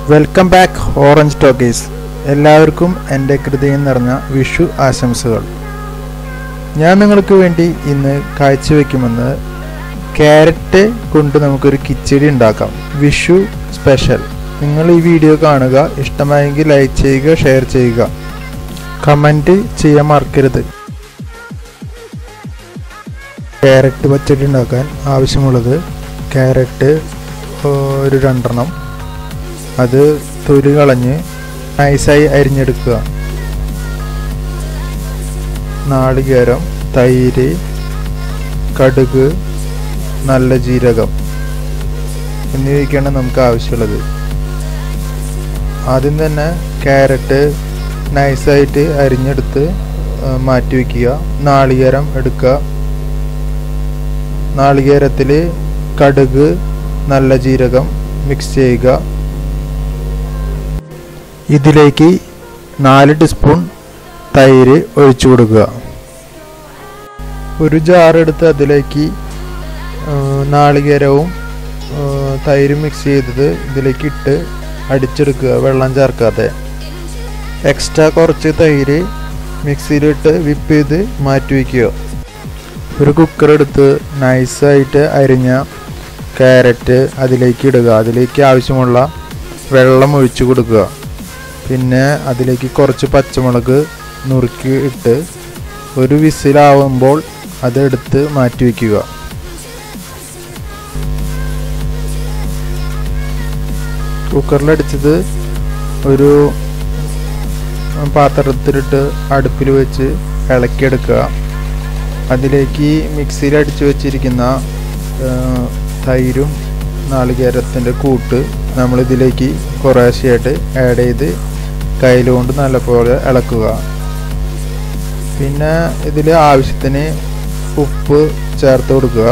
welcome back orange talkies എല്ലാവർക്കും എൻ്റെ ഹൃദയം നിറഞ്ഞ വിഷു ആശംസകൾ ഞാൻ നിങ്ങൾക്ക് വേണ്ടി ഇന്ന് കാഴ്ചവെക്കുമെന്ന് ക്യാരറ്റ് കൊണ്ട് നമുക്കൊരു കിച്ചടി ഉണ്ടാക്കാം വിഷു സ്പെഷ്യൽ നിങ്ങൾ ഈ വീഡിയോ കാണുക ഇഷ്ടമായെങ്കിൽ ലൈക്ക് ചെയ്യുക ഷെയർ ചെയ്യുക കമൻറ്റ് ചെയ്യാൻ മറക്കരുത് ക്യാരറ്റ് പച്ചടി ഉണ്ടാക്കാൻ ആവശ്യമുള്ളത് ക്യാരറ്റ് ഒരു രണ്ടെണ്ണം അത് തൊലി കളഞ്ഞ് നൈസായി അരിഞ്ഞെടുക്കുക നാളികേരം തൈര് കടുക് നല്ല ജീരകം എന്നിവയൊക്കെയാണ് നമുക്ക് ആവശ്യമുള്ളത് ആദ്യം തന്നെ ക്യാരറ്റ് നൈസായിട്ട് അരിഞ്ഞെടുത്ത് മാറ്റി വയ്ക്കുക നാളികേരം എടുക്കുക നാളികേരത്തിൽ കടുക് നല്ല ജീരകം മിക്സ് ചെയ്യുക ഇതിലേക്ക് നാല് ടീസ്പൂൺ തൈര് ഒഴിച്ചു കൊടുക്കുക ഒരു ജാർ എടുത്ത് അതിലേക്ക് നാളികേരവും തൈരും മിക്സ് ചെയ്തത് ഇതിലേക്ക് ഇട്ട് അടിച്ചെടുക്കുക വെള്ളം ചേർക്കാതെ എക്സ്ട്രാ കുറച്ച് തൈര് മിക്സിയിലിട്ട് വിപ്പ് ചെയ്ത് മാറ്റി വയ്ക്കുക ഒരു കുക്കർ എടുത്ത് നൈസായിട്ട് അരിഞ്ഞ ക്യാരറ്റ് അതിലേക്ക് ഇടുക അതിലേക്ക് ആവശ്യമുള്ള വെള്ളം ഒഴിച്ചു കൊടുക്കുക പിന്നെ അതിലേക്ക് കുറച്ച് പച്ചമുളക് നുറുക്കി ഇട്ട് ഒരു വിസിലാവുമ്പോൾ അതെടുത്ത് മാറ്റി വയ്ക്കുക കുക്കറിലടിച്ചത് ഒരു പാത്രത്തിലിട്ട് അടുപ്പിൽ വെച്ച് ഇളക്കിയെടുക്കുക അതിലേക്ക് മിക്സിയിൽ അടിച്ചു വെച്ചിരിക്കുന്ന തൈരും നാളികേരത്തിൻ്റെ കൂട്ട് നമ്മളിതിലേക്ക് കുറേശ്ശെയായിട്ട് ആഡ് ചെയ്ത് കയ്യിലുകൊണ്ട് നല്ലപോലെ ഇളക്കുക പിന്നെ ഇതിൽ ആവശ്യത്തിന് ഉപ്പ് ചേർത്ത് കൊടുക്കുക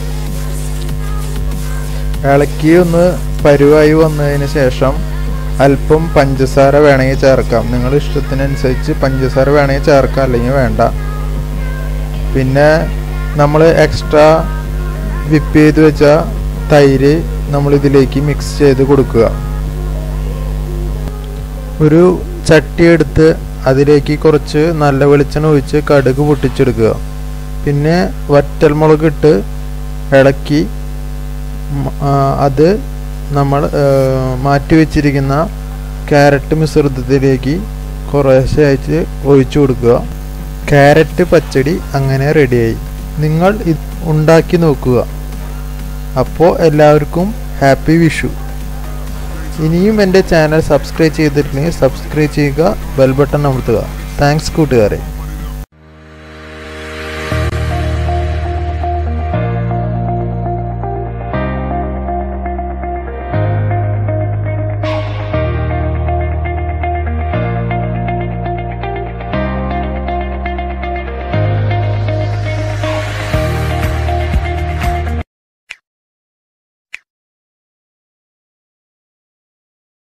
ഇളക്കി ഒന്ന് പരുവായി വന്നതിന് ശേഷം അല്പം പഞ്ചസാര വേണമെങ്കിൽ ചേർക്കാം നിങ്ങളുടെ ഇഷ്ടത്തിനനുസരിച്ച് പഞ്ചസാര വേണമെങ്കിൽ ചേർക്കാം അല്ലെങ്കിൽ വേണ്ട പിന്നെ നമ്മൾ എക്സ്ട്രാ വിപ്പ് ചെയ്ത് വെച്ച തൈര് നമ്മൾ ഇതിലേക്ക് മിക്സ് ചെയ്ത് കൊടുക്കുക ഒരു ചട്ടി എടുത്ത് അതിലേക്ക് കുറച്ച് നല്ല വെളിച്ചെണ്ണ ഒഴിച്ച് കടുക് പൊട്ടിച്ചെടുക്കുക പിന്നെ വറ്റൽമുളക് ഇട്ട് ഇളക്കി അത് നമ്മൾ മാറ്റി വെച്ചിരിക്കുന്ന ക്യാരറ്റ് മിശ്രിതത്തിലേക്ക് കുറേശ്ശെ അയച്ച് ഒഴിച്ചു കൊടുക്കുക ക്യാരറ്റ് പച്ചടി അങ്ങനെ റെഡിയായി നിങ്ങൾ ഇത് ഉണ്ടാക്കി നോക്കുക അപ്പോൾ എല്ലാവർക്കും ഹാപ്പി വിഷു ഇനിയും എൻ്റെ ചാനൽ സബ്സ്ക്രൈബ് ചെയ്തിട്ടില്ലെങ്കിൽ സബ്സ്ക്രൈബ് ചെയ്യുക ബെൽ ബട്ടൺ അമർത്തുക താങ്ക്സ് കൂട്ടുകാരെ